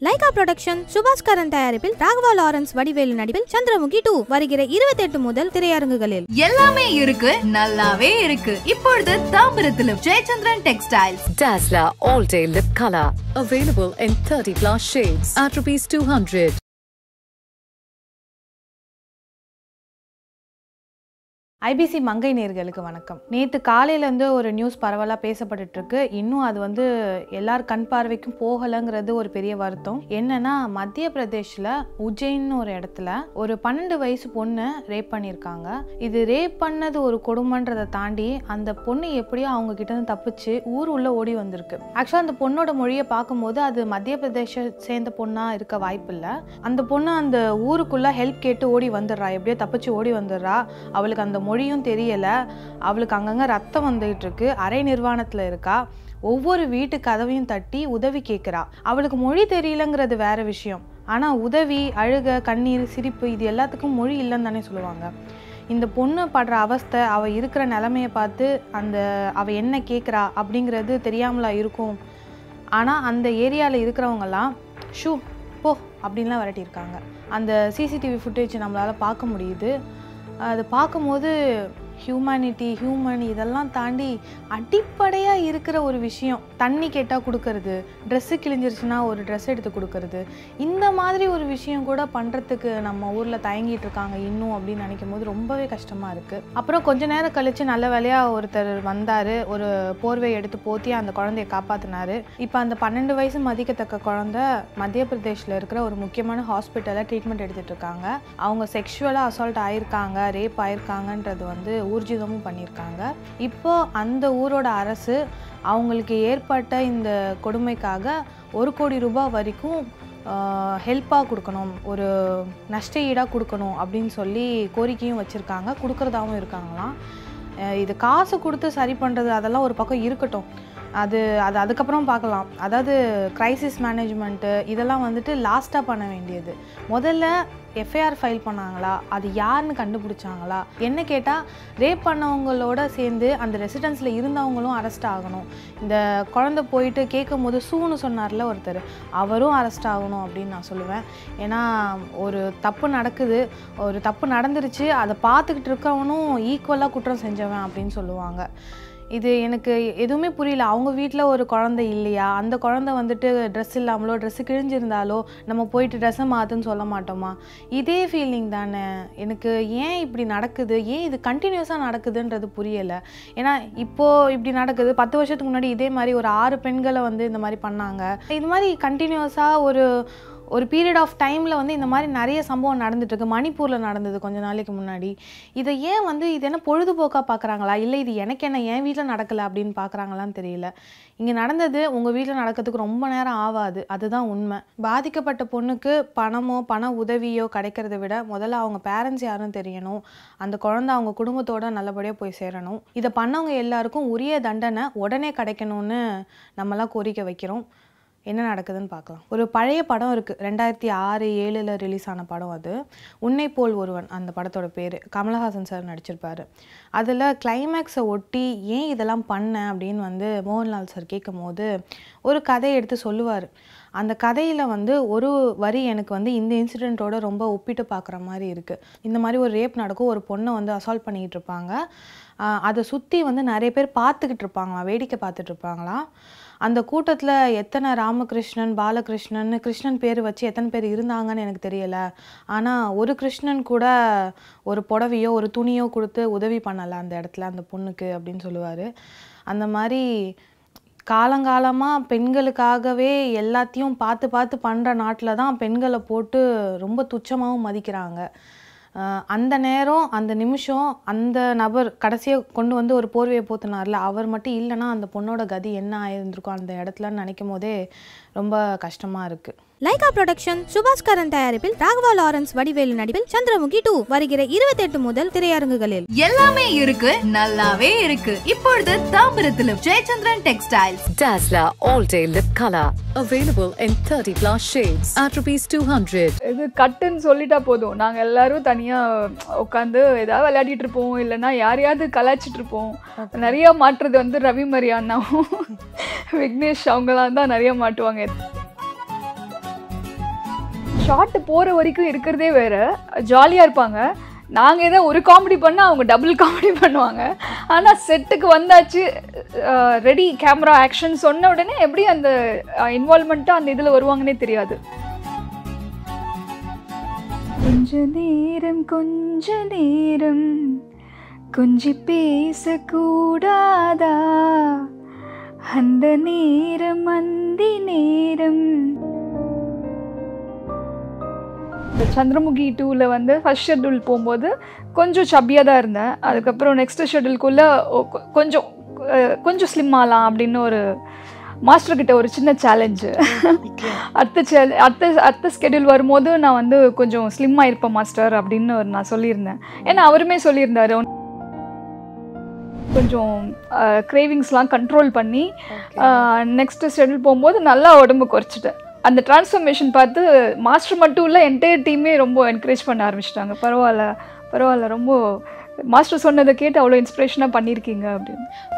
Lyca production Subaskaran தயாரிப்பில் Raghava Lawrence Vadivelu நடிப்பில் Chandramukhi two வருகிற இருபத்தெட்டு முதல் திரையரங்குகளில் எல்லாமே இருக்கு நல்லாவே இருக்கு இப்பொழுது தாம்பரத்திலும் Jayachandran textiles Dazzler All Day Lip Color. Available in 30 plus shades at rupees 200. IBC Mangai நேர்களுக்கு வணக்கம் நேற்று காலையிலேருந்து ஒரு நியூஸ் பரவலாக பேசப்பட்டுட்டு இருக்கு இன்னும் அது வந்து எல்லார் கண் பார்வைக்கும் போகலைங்கிறது ஒரு பெரிய வருத்தம் என்னன்னா மத்திய பிரதேஷில் உஜ்ஜைன்னு ஒரு இடத்துல ஒரு பன்னெண்டு வயசு பொண்ணு ரேப் பண்ணியிருக்காங்க இது ரேப் பண்ணது ஒரு கொடுமைன்றதை தாண்டி அந்த பொண்ணு எப்படியோ அவங்க கிட்ட இருந்து தப்பிச்சு ஊர் உள்ள ஓடி வந்திருக்கு ஆக்சுவலாக அந்த பொண்ணோட மொழியை பார்க்கும்போது அது மத்திய பிரதேச சேர்ந்த பொண்ணா இருக்க வாய்ப்பில்லை அந்த பொண்ணு அந்த ஊருக்குள்ள ஹெல்ப் கேட்டு ஓடி வந்துடுறா எப்படியோ தப்பிச்சு ஓடி வந்துடுறா அவளுக்கு அந்த மொழியும் தெரியல அவளுக்கு அங்கங்கே ரத்தம் வந்துகிட்டு இருக்கு அரை நிர்வாணத்தில் இருக்கா ஒவ்வொரு வீட்டு கதவையும் தட்டி உதவி கேட்குறா அவளுக்கு மொழி தெரியலங்கிறது வேற விஷயம் ஆனால் உதவி அழுக கண்ணீர் சிரிப்பு இது எல்லாத்துக்கும் மொழி இல்லைன்னு தானே சொல்லுவாங்க இந்த பொண்ணு படுற அவஸ்தை அவள் இருக்கிற நிலமையை பார்த்து அந்த அவள் என்ன கேட்குறா அப்படிங்கிறது தெரியாமலா இருக்கும் ஆனால் அந்த ஏரியாவில் இருக்கிறவங்கலாம் ஷூ போ அப்படின்லாம் விரட்டியிருக்காங்க அந்த சிசிடிவி ஃபுட்டேஜ் நம்மளால் பார்க்க முடியுது அது பார்க்கும்போது ஹியூமனிட்டி ஹியூமன் இதெல்லாம் தாண்டி அடிப்படையாக இருக்கிற ஒரு விஷயம் தண்ணி கேட்டால் கொடுக்கறது ட்ரெஸ்ஸு கிழிஞ்சிருச்சுன்னா ஒரு ட்ரெஸ் எடுத்து கொடுக்கறது இந்த மாதிரி ஒரு விஷயம் கூட பண்ணுறதுக்கு நம்ம ஊரில் தயங்கிட்டு இருக்காங்க இன்னும் அப்படின்னு நினைக்கும் போது ரொம்பவே கஷ்டமாக இருக்குது அப்புறம் கொஞ்ச நேரம் கழித்து நல்ல வேலையாக ஒருத்தர் வந்தார் ஒரு போர்வை எடுத்து போத்தி அந்த குழந்தைய காப்பாற்றினாரு இப்போ அந்த பன்னெண்டு வயசு மதிக்கத்தக்க குழந்தை மத்திய பிரதேஷில் இருக்கிற ஒரு முக்கியமான ஹாஸ்பிட்டலில் ட்ரீட்மெண்ட் எடுத்துட்டு இருக்காங்க அவங்க செக்ஷுவலாக அசால்ட் ஆயிருக்காங்க ரேப் ஆயிருக்காங்கன்றது வந்து ஊர்ஜிதமும் பண்ணியிருக்காங்க இப்போ அந்த ஊரோட அரசு அவங்களுக்கு ஏற்பட்ட இந்த கொடுமைக்காக ஒரு கோடி ரூபாய் வரைக்கும் ஹெல்ப்பாக கொடுக்கணும் ஒரு நஷ்ட ஈடாக கொடுக்கணும் அப்படின்னு சொல்லி கோரிக்கையும் வச்சுருக்காங்க கொடுக்குறதாவும் இருக்காங்களாம் அஹ் இது காசு கொடுத்து சரி பண்ணுறது அதெல்லாம் ஒரு பக்கம் இருக்கட்டும் அது அது அதுக்கப்புறம் பார்க்கலாம் அதாவது க்ரைசிஸ் மேனேஜ்மெண்ட்டு இதெல்லாம் வந்துட்டு லாஸ்ட்டாக பண்ண வேண்டியது முதல்ல எஃப்ஐஆர் ஃபைல் பண்ணாங்களா அது யாருன்னு கண்டுபிடிச்சாங்களா என்ன கேட்டால் ரேப் பண்ணவங்களோட சேர்ந்து அந்த ரெசிடென்ஸில் இருந்தவங்களும் அரெஸ்ட் ஆகணும் இந்த குழந்தை போயிட்டு கேட்கும் போது சூன்னு சொன்னார்ல ஒருத்தர் அவரும் அரெஸ்ட் ஆகணும் அப்படின்னு நான் சொல்லுவேன் ஏன்னா ஒரு தப்பு நடக்குது ஒரு தப்பு நடந்துருச்சு அதை பார்த்துக்கிட்டு இருக்கவனும் ஈக்குவலாக குற்றம் செஞ்சவன் அப்படின்னு சொல்லுவாங்க இது எனக்கு எதுவுமே புரியல அவங்க வீட்டில் ஒரு குழந்தை இல்லையா அந்த குழந்தை வந்துட்டு ட்ரெஸ் இல்லாமலோ ட்ரெஸ்ஸு கிழிஞ்சிருந்தாலோ நம்ம போயிட்டு ட்ரெஸ்ஸை மாற்றுன்னு சொல்ல மாட்டோமா இதே ஃபீலிங் தானே எனக்கு ஏன் இப்படி நடக்குது ஏன் இது கண்டினியூஸாக நடக்குதுன்றது புரியலை ஏன்னா இப்போது இப்படி நடக்குது பத்து வருஷத்துக்கு முன்னாடி இதே மாதிரி ஒரு ஆறு பெண்களை வந்து இந்த மாதிரி பண்ணாங்க இது மாதிரி கண்டினியூஸாக ஒரு ஒரு பீரியட் ஆஃப் டைமில் வந்து இந்த மாதிரி நிறைய சம்பவம் நடந்துட்டுருக்கு மணிப்பூரில் நடந்தது கொஞ்ச நாளைக்கு முன்னாடி இதை ஏன் வந்து இது என்ன பொழுதுபோக்காக பார்க்குறாங்களா இல்லை இது எனக்கு என்ன என் வீட்டில் நடக்கலை அப்படின்னு பார்க்குறாங்களான்னு தெரியல இங்கே நடந்தது உங்கள் வீட்டில் நடக்கிறதுக்கு ரொம்ப நேரம் ஆகாது அதுதான் உண்மை பாதிக்கப்பட்ட பொண்ணுக்கு பணமோ பண உதவியோ கிடைக்கிறத விட முதல்ல அவங்க பேரண்ட்ஸ் யாரும் தெரியணும் அந்த குழந்தை அவங்க குடும்பத்தோட நல்லபடியாக போய் சேரணும் இதை பண்ணவங்க எல்லாருக்கும் உரிய தண்டனை உடனே கிடைக்கணும்னு நம்மலாம் கோரிக்கை வைக்கிறோம் என்ன நடக்குதுன்னு பார்க்கலாம் ஒரு பழைய படம் இருக்குது ரெண்டாயிரத்தி ஆறு ஏழில் ரிலீஸ் ஆன படம் அது உன்னை போல் ஒருவன் அந்த படத்தோட பேர் கமலஹாசன் சார் நடிச்சிருப்பாரு அதில் கிளைமேக்ஸை ஒட்டி ஏன் இதெல்லாம் பண்ண அப்படின்னு வந்து மோகன்லால் சார் கேட்கும் போது ஒரு கதையை எடுத்து சொல்லுவார் அந்த கதையில் வந்து ஒரு வரி எனக்கு வந்து இந்த இன்சிடெண்ட்டோட ரொம்ப ஒப்பிட்டு பார்க்குற மாதிரி இருக்குது இந்த மாதிரி ஒரு ரேப் நடக்கும் ஒரு பொண்ணை வந்து அசால்ட் பண்ணிக்கிட்டு இருப்பாங்க ஆஹ் அதை சுற்றி வந்து நிறைய பேர் பார்த்துக்கிட்டு இருப்பாங்களாம் வேடிக்கை பார்த்துட்டு இருப்பாங்களாம் அந்த கூட்டத்தில் எத்தனை ராமகிருஷ்ணன் பாலகிருஷ்ணன் கிருஷ்ணன் பேர் வச்சு எத்தனை பேர் இருந்தாங்கன்னு எனக்கு தெரியல ஆனால் ஒரு கிருஷ்ணன் கூட ஒரு புடவையோ ஒரு துணியோ கொடுத்து உதவி பண்ணலை அந்த இடத்துல அந்த பொண்ணுக்கு அப்படின்னு சொல்லுவார் அந்த மாதிரி காலங்காலமாக பெண்களுக்காகவே எல்லாத்தையும் பார்த்து பார்த்து பண்ணுற நாட்டில் தான் பெண்களை போட்டு ரொம்ப துச்சமாகவும் மதிக்கிறாங்க ஆஹ் அந்த நேரம் அந்த நிமிஷம் அந்த நபர் கடைசியாக கொண்டு வந்து ஒரு போர்வையை போத்துனார்ல அவர் மட்டும் இல்லைன்னா அந்த பொண்ணோட கதி என்ன ஆயிருந்திருக்கும் அந்த இடத்துலன்னு நினைக்கும் போதே ரொம்ப கஷ்டமாக இருக்குது லைகா புரொடக்ஷன் சுபாஸ்கரன் தயாரிப்பில் ராகவா லாரன்ஸ் வடிவேலு நடிப்பில் சந்திரமுகி டூ வருகிற இருபத்தெட்டு முதல் திரையரங்குகளில் எல்லாமே இருக்கு நல்லாவே இருக்கு இப்பொழுது தாம்பரத்திலும் Jayachandran textiles Dazzler All Day Lip Color. Available in 30 plus shades at rupees 200. இது கட்டுன்னு சொல்லிட்டா போதும் நாங்கள் எல்லாரும் தனியாக உட்காந்து ஏதாவது விளையாடிட்டு இருப்போம் இல்லைன்னா யாரையாவது கலாய்ச்சிட்டு இருப்போம் நிறைய மாட்டுறது வந்து ரவி மரி அண்ணாவும் விக்னேஷ் அவங்களாம் தான் நிறைய மாட்டுவாங்க ஷார்ட் போகிற வரைக்கும் இருக்கிறதே வேற ஜாலியாக இருப்பாங்க நாங்கள் ஏதோ ஒரு காமெடி பண்ணால் அவங்க டபுள் காமெடி பண்ணுவாங்க ஆனால் செட்டுக்கு வந்தாச்சு ரெடி கேமரா ஆக்ஷன் சொன்ன உடனே எப்படி அந்த இன்வால்மெண்ட்டாக அந்த இதில் வருவாங்கன்னே தெரியாது கொஞ்ச நேரம் கொஞ்ச நேரம் கொஞ்சி பேசக்கூடாதா அந்த நேரம் அந்தி நேரம் இந்த சந்திரமுகி டூவில் வந்து ஃபர்ஸ்ட் ஷெட்யூல் போகும்போது கொஞ்சம் சப்பியாக தான் இருந்தேன் அதுக்கப்புறம் நெக்ஸ்ட் ஷெட்யூல்குள்ளே கொஞ்சம் அஹ், கொஞ்சம் ஸ்லிம் ஆகலாம் அப்படின்னு ஒரு மாஸ்டர் கிட்ட ஒரு சின்ன சேலஞ்சு அடுத்த சேல அடுத்த அடுத்த ஸ்கெடியூல் வரும்போது நான் வந்து கொஞ்சம் ஸ்லிம்மாக இருப்பேன் மாஸ்டர் அப்படின்னு ஒரு நான் சொல்லியிருந்தேன் ஏன்னா அவருமே சொல்லியிருந்தாரு கொஞ்சம் கிரேவிங்ஸ்லாம் கண்ட்ரோல் பண்ணி நெக்ஸ்ட் ஷெட்யூல் போகும்போது நல்லா உடம்பு குறைச்சிட்டேன் அந்த டிரான்ஸ்ஃபர்மேஷன் பார்த்து மாஸ்டர் மட்டும் இல்லை என்டையர் டீமே ரொம்ப என்கரேஜ் பண்ண ஆரம்பிச்சிட்டாங்க பரவாயில்ல பரவாயில்ல ரொம்ப மாஸ்டர் சொன்னதை கேட்டு அவ்வளோ இன்ஸ்பிரேஷனாக பண்ணியிருக்கீங்க அப்படின்னு